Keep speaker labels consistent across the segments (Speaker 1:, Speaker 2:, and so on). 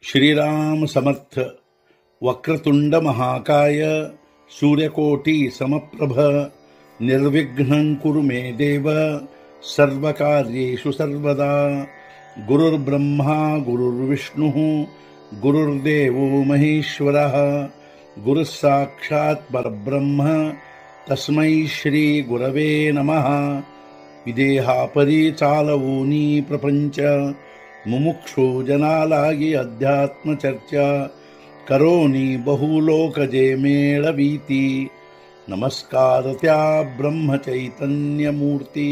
Speaker 1: श्रीराम समर्थ वक्रतुंड महाकाय सूर्यकोटि समप्रभ निर्विघ्नं कुरु मे देव सर्वकार्येषु सर्वदा गुरुर्ब्रह्मा गुरुर्विष्णुः गुरुर्देवो महेश्वरः गुरुः साक्षात् परब्रह्म तस्मै श्रीगुरवे नमः ವಿದೇಹಾಪರಿ ಚಾಲವೂನಿ ಪ್ರಪಂಚ ಮುಮುಕ್ಷು ಜನಾಲಾಗಿ ಅಧ್ಯಾತ್ಮ ಚರ್ಚಾ ಕರೋನಿ ಬಹುಲೋಕಜೆ ಮೇಳವೀತಿ ನಮಸ್ಕಾರತ್ಯಾ ಬ್ರಹ್ಮ ಚೈತನ್ಯ ಮೂರ್ತಿ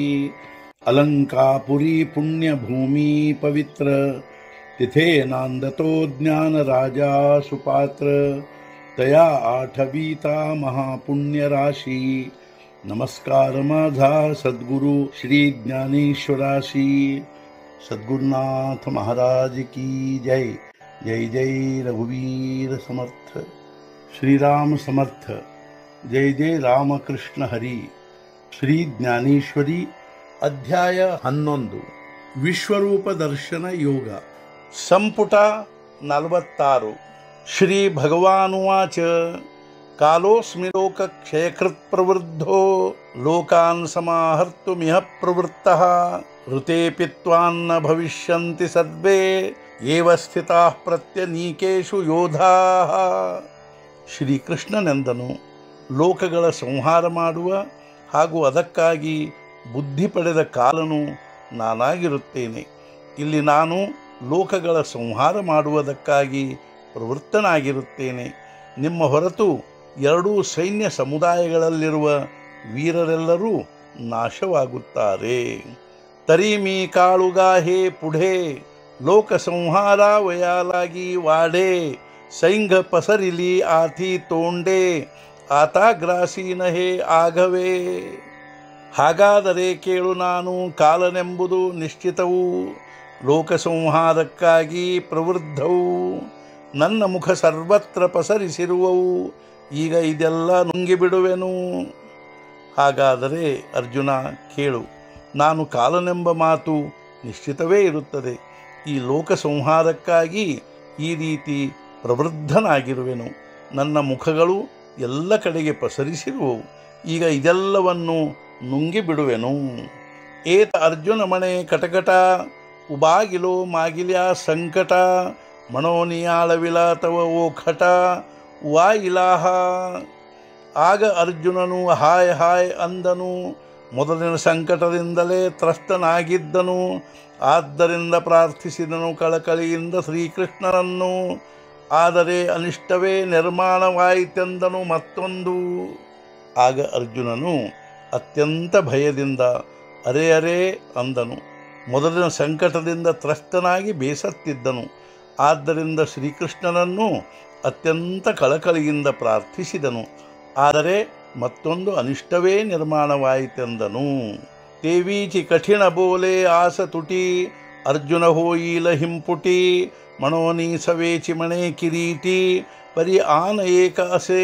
Speaker 1: ಅಲಂಕಾಪುರಿ ಪುಣ್ಯ ಭೂಮಿ ಪವಿತ್ರ तिथे नांदतो ज्ञान राजा सुपात्र तया आठवीता महापुण्य राशी नमस्कार माझा सद्गुरु श्री ज्ञानेश्वराशी सद्गुरुनाथ महाराज की जय जय जय रघुवीर समर्थ श्रीराम समर्थ जय जय ರಾಮಕೃಷ್ಣ ಹರಿ ಶ್ರೀ ಜ್ಞಾನೇಶ್ವರಿ ಅಧ್ಯಾಯ ಹನ್ನೊಂದು ವಿಶ್ವರೂಪ ದರ್ಶನ ಯೋಗ ಸಂಪುಟ ನಲವತ್ತಾರು ಶ್ರೀ ಭಗವಾನುವಾಚ ಕಾಲೋಸ್ಮಿ ಲೋಕ ಕ್ಷಯಕೃತ್ ಪ್ರವೃದ್ಧೋ ಲೋಕಾನ್ ಸಮಾಹರ್ತುಮಿಹ ಪ್ರವೃತ್ತಃ ಋತೆ ಪಿತ್ವಾನ್ನ ಭವಿಷ್ಯಂತಿ ಸರ್ವೇ ಏವ ಸ್ಥಿತಾಃ ಪ್ರತ್ಯನೀಕೇಶು ಯೋಧಾಃ ಶ್ರೀಕೃಷ್ಣನೆಂದನು ಲೋಕಗಳ ಸಂಹಾರ ಮಾಡುವ ಹಾಗೂ ಅದಕ್ಕಾಗಿ ಬುದ್ಧಿ ಪಡೆದ ಕಾಲನು ನಾನಾಗಿರುತ್ತೇನೆ ಇಲ್ಲಿ ನಾನು ಲೋಕಗಳ ಸಂಹಾರ ಮಾಡುವುದಕ್ಕಾಗಿ ಪ್ರವೃತ್ತನಾಗಿರುತ್ತೇನೆ ನಿಮ್ಮ ಹೊರತು ಎರಡೂ ಸೈನ್ಯ ಸಮುದಾಯಗಳಲ್ಲಿರುವ ವೀರರೆಲ್ಲರೂ ನಾಶವಾಗುತ್ತಾರೆ ತರಿಮಿ ಕಾಳುಗಾಹೆ ಪುಢೆ ಲೋಕ ಸಂಹಾರ ವಯಾಲಾಗಿ ವಾಡೆ ಸೈಂಘ ಪಸರಿಲಿ ಆಥಿ ತೋಂಡೆ ಆತಾಗ್ರಾಸೀನ ಹೇ ಆಗವೇ ಹಾಗಾದರೆ ಕೇಳು ನಾನು ಕಾಲನೆಂಬುದು ನಿಶ್ಚಿತವು ಲೋಕ ಸಂಹಾರಕ್ಕಾಗಿ ಪ್ರವೃದ್ಧವು ನನ್ನ ಮುಖ ಸರ್ವತ್ರ ಪಸರಿಸಿರುವವು ಈಗ ಇದೆಲ್ಲ ನುಂಗಿಬಿಡುವೆನು ಹಾಗಾದರೆ ಅರ್ಜುನ ಕೇಳು ನಾನು ಕಾಲನೆಂಬ ಮಾತು ನಿಶ್ಚಿತವೇ ಇರುತ್ತದೆ ಈ ಲೋಕ ಸಂಹಾರಕ್ಕಾಗಿ ಈ ರೀತಿ ಪ್ರವೃದ್ಧನಾಗಿರುವೆನು ನನ್ನ ಮುಖಗಳು ಎಲ್ಲ ಕಡೆಗೆ ಪಸರಿಸಿರುವವು ಈಗ ಇದೆಲ್ಲವನ್ನು ನುಂಗಿಬಿಡುವೆನು ಏತ ಅರ್ಜುನ ಮಣೆ ಕಟಕಟ ಉಬಾಗಿಲೋ ಮಾಗಿಲ್ಯ ಸಂಕಟ ಮಣೋನಿಯಾಳವಿಲ ತವ ಓ ಖಟ ವಾ ಇಲಾಹ ಆಗ ಅರ್ಜುನನು ಹಾಯ್ ಹಾಯ್ ಅಂದನು ಮೊದಲಿನ ಸಂಕಟದಿಂದಲೇ ತ್ರಸ್ತನಾಗಿದ್ದನು ಆದ್ದರಿಂದ ಪ್ರಾರ್ಥಿಸಿದನು ಕಳಕಳಿಯಿಂದ ಶ್ರೀಕೃಷ್ಣನನ್ನು ಆದರೆ ಅನಿಷ್ಟವೇ ನಿರ್ಮಾಣವಾಯಿತೆಂದನು ಮತ್ತೊಂದು ಆಗ ಅರ್ಜುನನು ಅತ್ಯಂತ ಭಯದಿಂದ ಅರೆ ಅರೆ ಅಂದನು ಮೊದಲಿನ ಸಂಕಟದಿಂದ ತ್ರಸ್ತನಾಗಿ ಬೇಸತ್ತಿದ್ದನು ಆದ್ದರಿಂದ ಶ್ರೀಕೃಷ್ಣನನ್ನು ಅತ್ಯಂತ ಕಳಕಳಿಯಿಂದ ಪ್ರಾರ್ಥಿಸಿದನು ಆದರೆ ಮತ್ತೊಂದು ಅನಿಷ್ಟವೇ ನಿರ್ಮಾಣವಾಯಿತೆಂದನು ತೇವೀಚಿ ಕಠಿಣ ಬೋಲೆ ಆಸ ತುಟಿ ಅರ್ಜುನ ಹೋಯಿಲ ಹಿಂಪುಟಿ ಮಣೋನಿ ಸವೇಚಿ ಮಣೆ ಕಿರೀಟಿ ಪರಿ ಆನ ಏಕ ಅಸೆ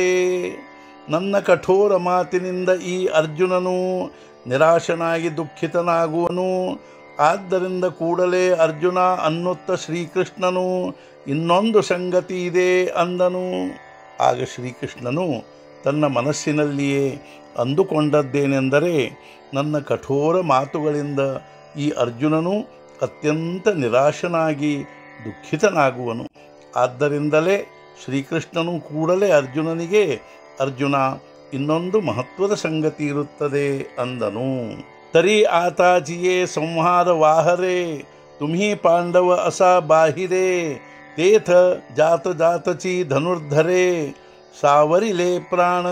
Speaker 1: ನನ್ನ ಕಠೋರ ಮಾತಿನಿಂದ ಈ ಅರ್ಜುನನು ನಿರಾಶನಾಗಿ ದುಃಖಿತನಾಗುವನು ಆದ್ದರಿಂದ ಕೂಡಲೇ ಅರ್ಜುನ ಅನ್ನುತ್ತ ಶ್ರೀಕೃಷ್ಣನು ಇನ್ನೊಂದು ಸಂಗತಿ ಇದೆ ಅಂದನು ಆಗ ಶ್ರೀಕೃಷ್ಣನು ತನ್ನ ಮನಸ್ಸಿನಲ್ಲಿಯೇ ಅಂದುಕೊಂಡದ್ದೇನೆಂದರೆ ನನ್ನ ಕಠೋರ ಮಾತುಗಳಿಂದ ಈ ಅರ್ಜುನನು ಅತ್ಯಂತ ನಿರಾಶನಾಗಿ ದುಃಖಿತನಾಗುವನು ಆದ್ದರಿಂದಲೇ ಶ್ರೀಕೃಷ್ಣನು ಕೂಡಲೇ ಅರ್ಜುನನಿಗೆ ಅರ್ಜುನ ಇನ್ನೊಂದು ಮಹತ್ವದ ಸಂಗತಿ ಇರುತ್ತದೆ ಅಂದನು ತರಿ ಆತಾಜಿಯೇ ಸಂಹಾರ ವಾಹರೆ ತುಮಿ ಪಾಂಡವ ಅಸ ಬಾಹಿರೆ ತೇಥ ಜಾತ ಜಾತಚಿ ಧನುರ್ಧರೆ ಸಾವರಿಲೆ ಪ್ರಾಣ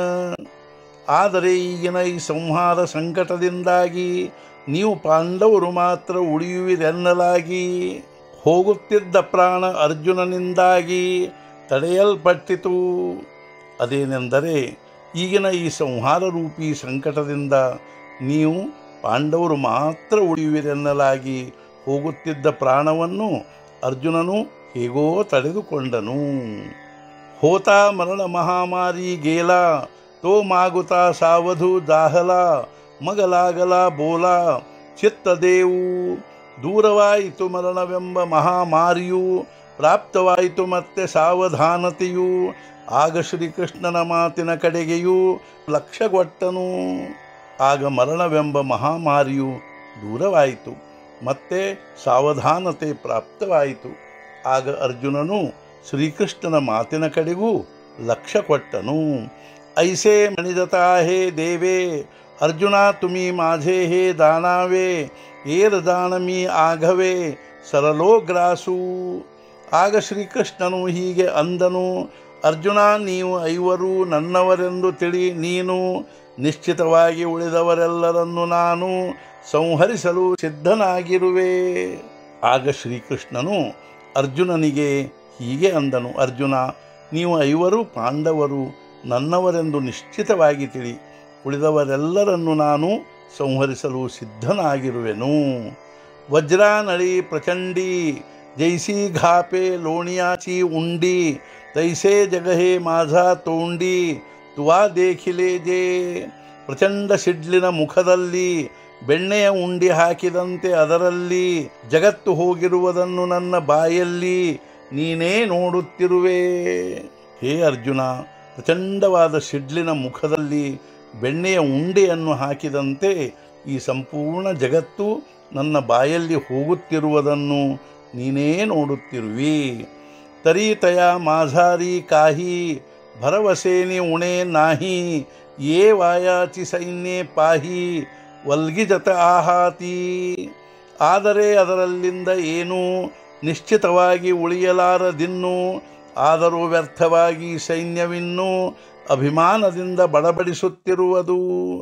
Speaker 1: ಆದರೆ ಈಗಿನ ಈ ಸಂಹಾರ ಸಂಕಟದಿಂದಾಗಿ ನೀವು ಪಾಂಡವರು ಮಾತ್ರ ಉಳಿಯುವಿರೆನ್ನಲಾಗಿ ಹೋಗುತ್ತಿದ್ದ ಪ್ರಾಣ ಅರ್ಜುನನಿಂದಾಗಿ ತಡೆಯಲ್ಪಟ್ಟಿತು ಅದೇನೆಂದರೆ ಈಗಿನ ಈ ಸಂಹಾರ ರೂಪಿ ಸಂಕಟದಿಂದ ನೀವು ಪಾಂಡವರು ಮಾತ್ರ ಉಳಿಯುವಿರೆನ್ನಲಾಗಿ ಹೋಗುತ್ತಿದ್ದ ಪ್ರಾಣವನ್ನು ಅರ್ಜುನನು ಹೇಗೋ ತಡೆದುಕೊಂಡನು ಹೋತಾ ಮರಣ ಮಹಾಮಾರಿ ಗೇಲ ತೋ ಮಾಗುತ ಸಾವಧು ದಾಹಲ ಮಗಲಾಗಲ ಬೋಲ ಚಿತ್ತದೇವು ದೂರವಾಯಿತು ಮರಣವೆಂಬ ಮಹಾಮಾರಿಯು ಪ್ರಾಪ್ತವಾಯಿತು ಮತ್ತೆ ಸಾವಧಾನತೆಯು ಆಗ ಶ್ರೀಕೃಷ್ಣನ ಮಾತಿನ ಕಡೆಗೆಯೂ ಲಕ್ಷ್ಯಗೊಟ್ಟನು ಆಗ ಮರಣವೆಂಬ ಮಹಾಮಾರಿಯು ದೂರವಾಯಿತು ಮತ್ತೆ ಸಾವಧಾನತೆ ಪ್ರಾಪ್ತವಾಯಿತು ಆಗ ಅರ್ಜುನನು ಶ್ರೀಕೃಷ್ಣನ ಮಾತಿನ ಕಡೆಗೂ ಲಕ್ಷ್ಯ ಕೊಟ್ಟನು ಐಸೆ ಮಣಿದತಾ ಹೇ ದೇವೇ ಅರ್ಜುನ ತುಮಿ ಮಾಝೆ ಹೇ ದಾನಾವೆ ಏರ ದಾನಮಿ ಆಗವೆ ಸರಲೋ ಗ್ರಾಸು ಆಗ ಶ್ರೀಕೃಷ್ಣನು ಹೀಗೆ ಅಂದನು ಅರ್ಜುನ ನೀವು ಐವರು ನನ್ನವರೆಂದು ತಿಳಿ ನೀನು ನಿಶ್ಚಿತವಾಗಿ ಉಳಿದವರೆಲ್ಲರನ್ನು ನಾನು ಸಂಹರಿಸಲು ಸಿದ್ಧನಾಗಿರುವೆ ಆಗ ಶ್ರೀಕೃಷ್ಣನು ಅರ್ಜುನನಿಗೆ ಹೀಗೆ ಅಂದನು ಅರ್ಜುನ ನೀವು ಐವರು ಪಾಂಡವರು ನನ್ನವರೆಂದು ನಿಶ್ಚಿತವಾಗಿ ತಿಳಿ ಉಳಿದವರೆಲ್ಲರನ್ನು ನಾನು ಸಂಹರಿಸಲು ಸಿದ್ಧನಾಗಿರುವೆನು ವಜ್ರಾನಳಿ ಪ್ರಚಂಡಿ ಜೈಸಿ ಘಾಪೆ ಲೋಣಿಯಾಚಿ ಉಂಡಿ ತೈಸೆ ಜಗಹೆ ಮಾಝಾ ತೋಂಡಿ ತುವಾ ದೇಖಿಲೆ ಜೇ ಪ್ರಚಂಡ ಸಿಡ್ಲಿನ ಮುಖದಲ್ಲಿ ಬೆಣ್ಣೆಯ ಉಂಡಿ ಹಾಕಿದಂತೆ ಅದರಲ್ಲಿ ಜಗತ್ತು ಹೋಗಿರುವುದನ್ನು ನನ್ನ ಬಾಯಲ್ಲಿ ನೀನೇ ನೋಡುತ್ತಿರುವೆ ಹೇ ಅರ್ಜುನ ಪ್ರಚಂಡವಾದ ಸಿಡ್ಲಿನ ಮುಖದಲ್ಲಿ ಬೆಣ್ಣೆಯ ಉಂಡೆಯನ್ನು ಹಾಕಿದಂತೆ ಈ ಸಂಪೂರ್ಣ ಜಗತ್ತು ನನ್ನ ಬಾಯಲ್ಲಿ ಹೋಗುತ್ತಿರುವುದನ್ನು ನೀನೇ ನೋಡುತ್ತಿರುವಿ ತರೀತಯ ಮಾಝಾರಿ ಕಾಹಿ ಭರವಸೇನಿ ಉಣೆ ನಾಹಿ ಯೇ ವಾಯಾಚಿ ಸೈನ್ಯೆ ಪಾಹಿ ವಲ್ಗಿಜತ ಆಹಾತಿ ಆದರೆ ಅದರಲ್ಲಿಂದ ಏನೂ ನಿಶ್ಚಿತವಾಗಿ ಉಳಿಯಲಾರದಿನ್ನು ಆದರೂ ವ್ಯರ್ಥವಾಗಿ ಸೈನ್ಯವಿನ್ನೂ ಅಭಿಮಾನದಿಂದ ಬಡಬಡಿಸುತ್ತಿರುವುದು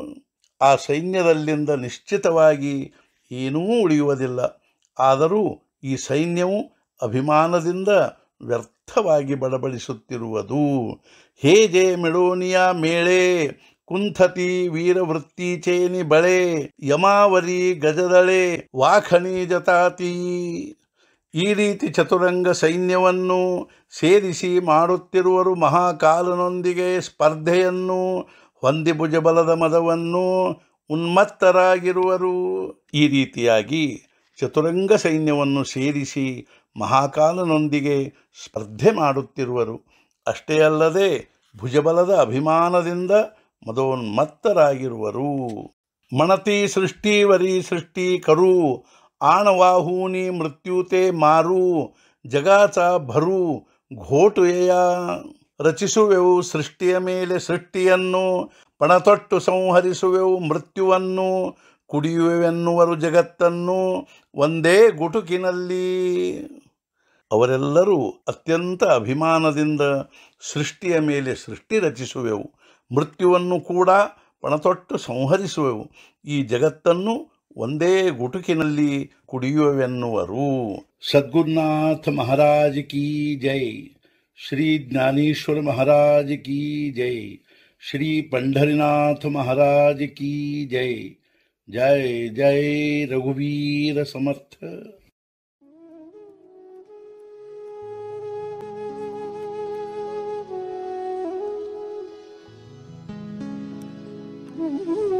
Speaker 1: ಆ ಸೈನ್ಯದಲ್ಲಿಂದ ನಿಶ್ಚಿತವಾಗಿ ಏನೂ ಉಳಿಯುವುದಿಲ್ಲ ಆದರೂ ಈ ಸೈನ್ಯವು ಅಭಿಮಾನದಿಂದ ವ್ಯರ್ಥವಾಗಿ ಬಡಬಡಿಸುತ್ತಿರುವುದು ಹೇ ಜೇ ಮಿಡೋನಿಯ ಮೇಳೆ ಕುಂಥತಿ ವೀರವೃತ್ತಿ ಚೇನಿ ಬಳೆ ಯಮಾವರಿ ಗಜದಳೆ ವಾಖಣಿ ಜತಾತಿ ಈ ರೀತಿ ಚತುರಂಗ ಸೈನ್ಯವನ್ನು ಸೇರಿಸಿ ಮಾಡುತ್ತಿರುವರು ಮಹಾಕಾಲನೊಂದಿಗೆ ಸ್ಪರ್ಧೆಯನ್ನು ಹೊಂದಿ ಭುಜಬಲದ ಮದವನ್ನು ಉನ್ಮತ್ತರಾಗಿರುವರು ಈ ರೀತಿಯಾಗಿ ಚತುರಂಗ ಸೈನ್ಯವನ್ನು ಸೇರಿಸಿ ಮಹಾಕಾಲನೊಂದಿಗೆ ಸ್ಪರ್ಧೆ ಮಾಡುತ್ತಿರುವರು ಅಷ್ಟೇ ಅಲ್ಲದೆ ಭುಜಬಲದ ಅಭಿಮಾನದಿಂದ ಮದೋನ್ಮತ್ತರಾಗಿರುವರು ಮಣತಿ ಸೃಷ್ಟಿವರಿ ಸೃಷ್ಟಿ ಕರು ಆಣವಾಹೂನಿ ಮೃತ್ಯುತೆ ಮಾರು ಜಗಾಚ ಭರು ಘೋಟುಯೆಯ ರಚಿಸುವೆವು ಸೃಷ್ಟಿಯ ಮೇಲೆ ಸೃಷ್ಟಿಯನ್ನು ಪಣತೊಟ್ಟು ಸಂಹರಿಸುವೆವು ಮೃತ್ಯುವನ್ನು ಕುಡಿಯುವೆವೆನ್ನುವರು ಜಗತ್ತನ್ನು ಒಂದೇ ಗುಟುಕಿನಲ್ಲಿ ಅವರೆಲ್ಲರೂ ಅತ್ಯಂತ ಅಭಿಮಾನದಿಂದ ಸೃಷ್ಟಿಯ ಮೇಲೆ ಸೃಷ್ಟಿ ರಚಿಸುವೆವು ಮೃತ್ಯುವನ್ನು ಕೂಡ ಪಣತೊಟ್ಟು ಸಂಹರಿಸುವೆವು ಈ ಜಗತ್ತನ್ನು ಒಂದೇ ಗುಟುಕಿನಲ್ಲಿ ಕುಡಿಯುವೆನ್ನುವರು ಸದ್ಗುರುನಾಥ ಮಹಾರಾಜ್ ಕಿ ಜೈ ಶ್ರೀ ಜ್ಞಾನೇಶ್ವರ ಮಹಾರಾಜ್ ಕಿ ಜೈ ಶ್ರೀ ಪಂಢರಿನಾಥ ಮಹಾರಾಜ್ ಕಿ ಜೈ ಜೈ ಜೈ ರಘುವೀರ ಸಮರ್ಥ
Speaker 2: Mm-hmm.